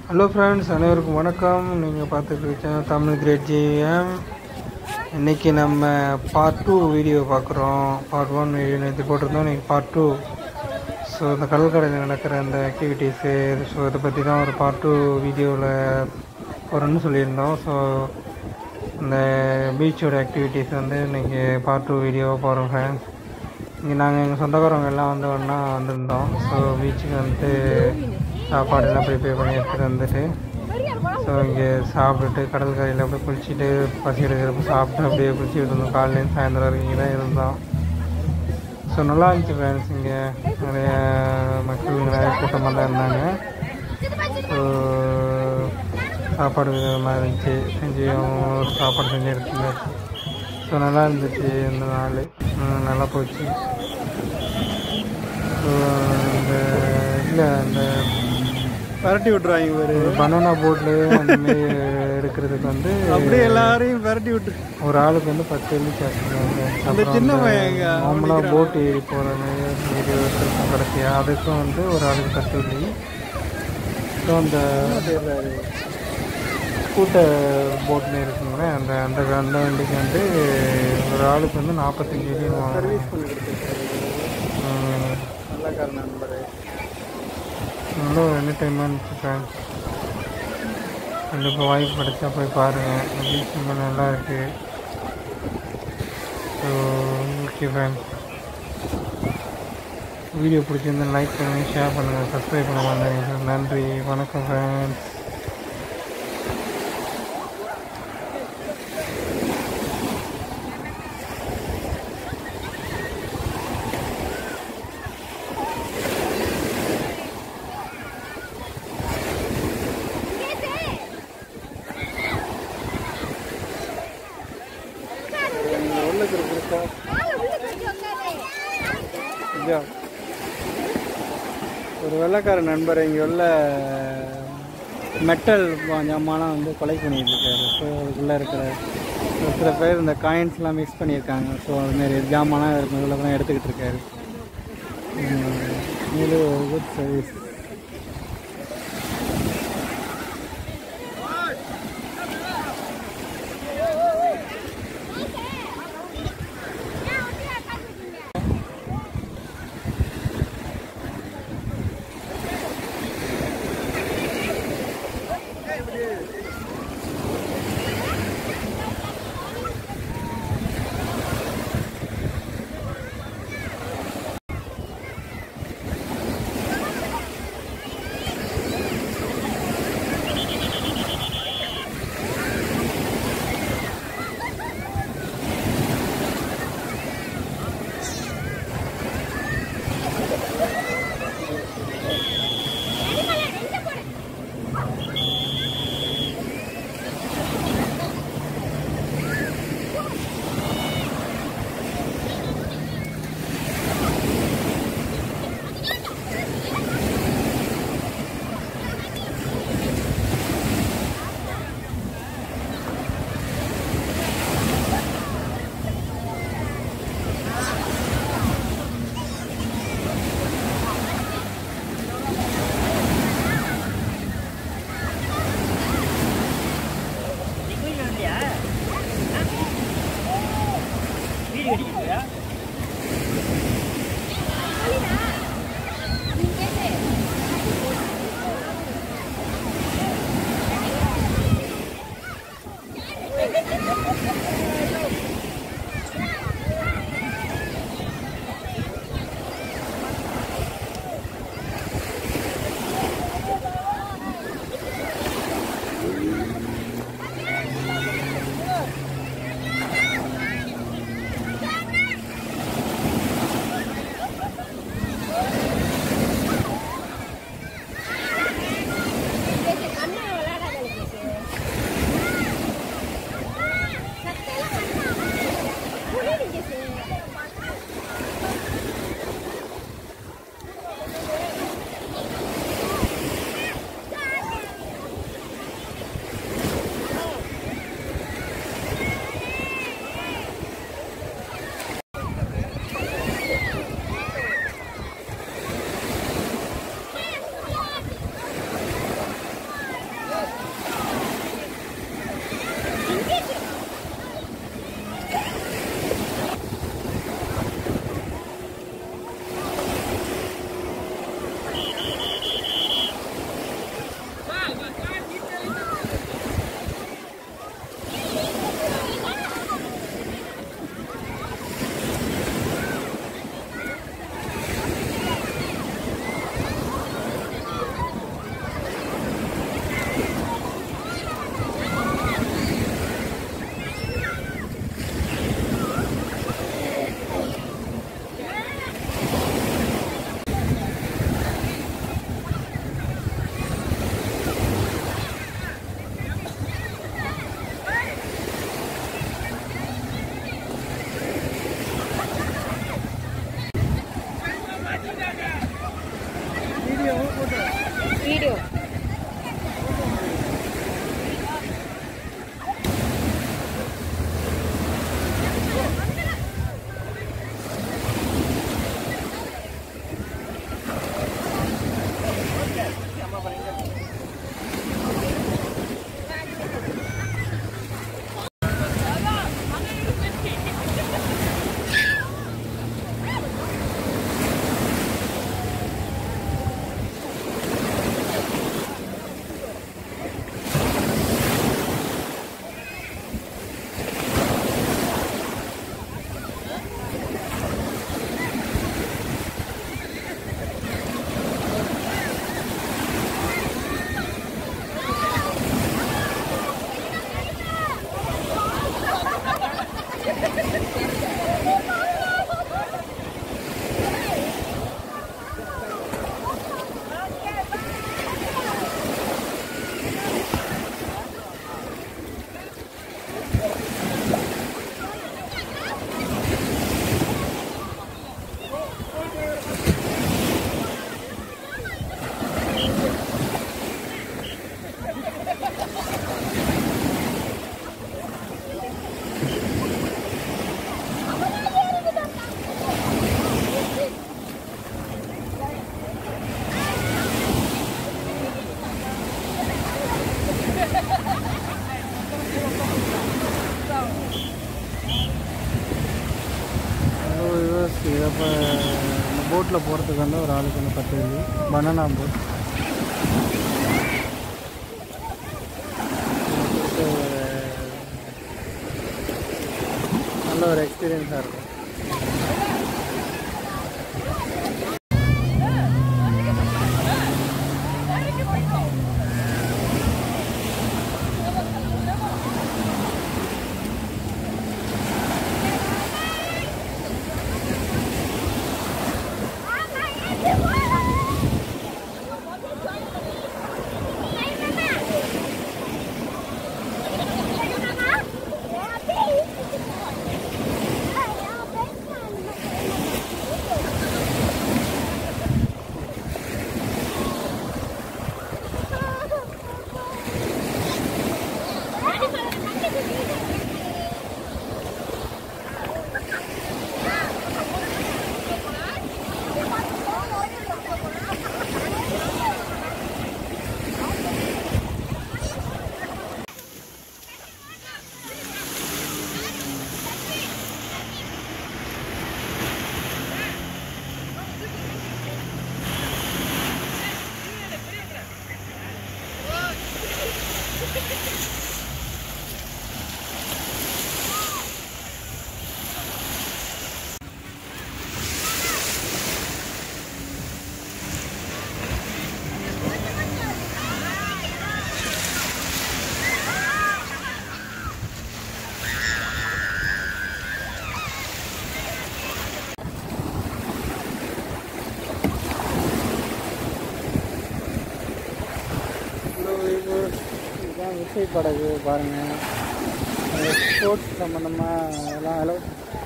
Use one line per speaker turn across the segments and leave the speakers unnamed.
Hello friends அனைவருக்கும் வணக்கம் நீங்கள் பார்த்துட்டு இருக்க தமிழ் கிரேட் ஜிஎம் இன்றைக்கி நம்ம பார்ட் டூ வீடியோ பார்க்குறோம் பார்ட் ஒன் வீடியோ நேற்று போட்டிருந்தோம் இன்றைக்கி பார்ட் டூ ஸோ இந்த கடற்கரையில் நடக்கிற அந்த ஆக்டிவிட்டீஸு ஸோ இதை பற்றி தான் ஒரு பார்ட் டூ வீடியோவில் போகிறோன்னு சொல்லியிருந்தோம் ஸோ இந்த பீச்சோட ஆக்டிவிட்டீஸ் வந்து இன்றைக்கி பார்ட் டூ வீடியோ போகிறோம் ஃப்ரெண்ட்ஸ் இங்கே நாங்கள் எங்கள் சொந்தக்காரவங்க எல்லாம் வந்து ஒன்றா வந்திருந்தோம் ஸோ பீச்சுக்கு வந்துட்டு சாப்பாடெல்லாம் ப்ரிப்பேர் பண்ணி எடுத்துகிட்டு வந்துட்டு ஸோ இங்கே சாப்பிட்டுட்டு கடற்கரையில் அப்படியே குளிச்சுட்டு பசி எடுக்கிறப்ப சாப்பிட்டு அப்படியே குளிச்சுட்டு இருந்தோம் காலையிலேருந்து சாயந்தரம் வரைக்கும் இங்கே தான் இருந்தோம் ஸோ நல்லா இருந்துச்சு ஃப்ரெண்ட்ஸ் இங்கே நிறைய மக்கள் நிறைய கூட்டமாக தான் இருந்தாங்க ஸோ சாப்பாடு விதமாக இருந்துச்சு செஞ்சியும் ஒரு சாப்பாடு செஞ்சு எடுத்துங்க ஸோ நல்லா இருந்துச்சு இந்த நாள் ம், நல்லா போச்சு ஸோ இந்த இல்லை இந்த
விரட்டி விட்டுருவாங்க ஒரு
பனானா போட்டில் அந்த மாதிரி எடுக்கிறதுக்கு வந்து
அப்படியே எல்லாரையும் விரட்டி விட்டு
ஒரு ஆளுக்கு வந்து பத்து வெள்ளி காசு தருவாங்க.
அந்த
அப்புறம்
சின்ன
அந்த
பையன் எங்க?
நார்மலாக போட் ஏறி போகிற மாதிரி இது இருக்கும் கடைசியாக அதுக்கும் வந்து ஒரு ஆளுக்கு பத்து வெள்ளி ஸோ அந்த கூட்ட போட்னு இருக்குங்களே அந்த அந்த அந்த வண்டிக்கு வந்து ஒரு ஆளுக்கு வந்து நாற்பத்தஞ்சு வெள்ளி
சர்வீஸ் பண்ணி கொடுத்துருக்காரு நல்ல காரணம் நண்பர்
நல்ல ஒரு என்டர்டைன்மெண்ட் இருந்துச்சு ஃப்ரெண்ட்ஸ் கண்டிப்பாக வாய்ப்பு கிடைச்சா போய் பாருங்கள் பீச் ரொம்ப நல்லா இருக்குது ஸோ ஓகே ஃப்ரெண்ட்ஸ் வீடியோ பிடிச்சிருந்தா லைக் பண்ணுங்கள் ஷேர் பண்ணுங்கள் சப்ஸ்கிரைப் பண்ண மாட்டேங்க நன்றி வணக்கம் ஃப்ரெண்ட்ஸ்
உள்ள இருக்கிற ஐயா ஒரு வெள்ளைக்கார நண்பர் இங்கே உள்ள மெட்டல் ஜாமான்லாம் வந்து கொலை பண்ணிட்டு இருக்காரு ஸோ அதுக்குள்ளே இருக்கிற ஒரு சில பேர் இந்த காயின்ஸ்லாம் மிக்ஸ் பண்ணியிருக்காங்க ஸோ அதுமாரி ஜாமான்லாம் இருக்கும் இதில் தான் எடுத்துக்கிட்டு இருக்காரு ம், இது குட் சர்வீஸ் போட்டில் போகிறதுக்கு வந்து ஒரு ஆளுக்கு வந்து பத்து வெள்ளி பனானா போட் நல்ல ஒரு எக்ஸ்பீரியன்ஸாக இருக்கும் இதுதான் விசை படகு பாருங்கள் ஸ்போர்ட்ஸ் சம்மந்தமாக அதெல்லாம் அளவு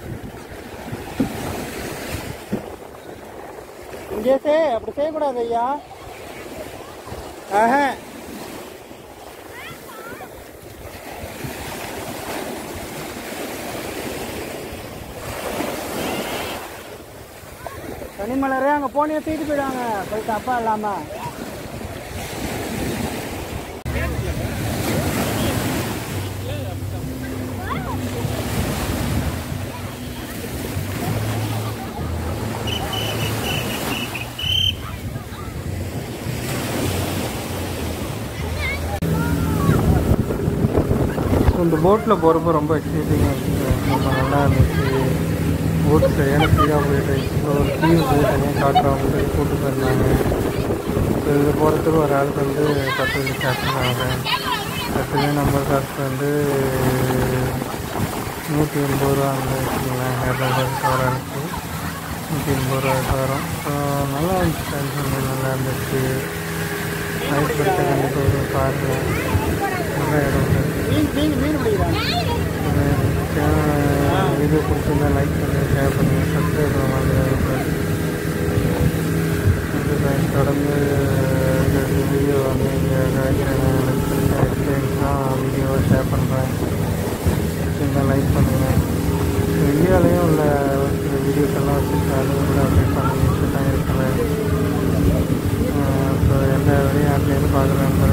இங்கே சே அப்படி செய்யக்கூடாது ஐயா ஆஹா கனிமலரே அங்கே போனியை தூக்கிட்டு போயிடுவாங்க போயிட்டு அப்பா இல்லாமல்
இந்த போட்டில் போகிறப்ப ரொம்ப எக்ஸைட்டிங்காக இருந்துச்சு ரொம்ப நல்லா இருந்துச்சு போட்டு சரியான ஸ்பீடாக போயிட்டு இருந்துச்சு ஒரு டீம் போய் தனியாக காட்டுறவங்க கூட்டு போயிருந்தாங்க ஸோ இதில் போகிறதுக்கு ஒரு ஆளுக்கு வந்து பத்து வழி சார்ஜ் பண்ணாங்க பத்துலேயே நம்பர் காசு வந்து நூற்றி எண்பது ரூபா அந்த வச்சுக்கோங்களேன் இரநூறு ஒரு ஆளுக்கு நூற்றி எண்பது ரூபாய்க்கு வரும் ஸோ நல்லா இருந்துச்சு டென்ஷன் நல்லா இருந்துச்சு நைட் படுத்த கண்டிப்பாக ஒரு பாருங்கள் நல்ல இடம் இருக்குது
மீன் மீன் மீன் பிடிக்கிறாங்க
வீடியோ பிடிச்சிருந்தா லைக் பண்ணுங்க ஷேர் பண்ணுங்க சப்ஸ்கிரைப் பண்ண மாதிரி தொடர்ந்து வீடியோ வந்து இங்கே எக்ஸ்பீரியன்ஸ்லாம் வீடியோவை ஷேர் பண்ணுறேன் பிடிச்சிருந்தா லைக் பண்ணுங்கள் இந்தியாவிலையும் உள்ள ஒரு சில வீடியோஸ் எல்லாம் வச்சுருக்கேன் அதுவும் கூட அப்டேட் பண்ணி வச்சு தான் இருக்கிறேன் ஸோ எந்த வரையும் அதுலேருந்து பார்க்குறேன்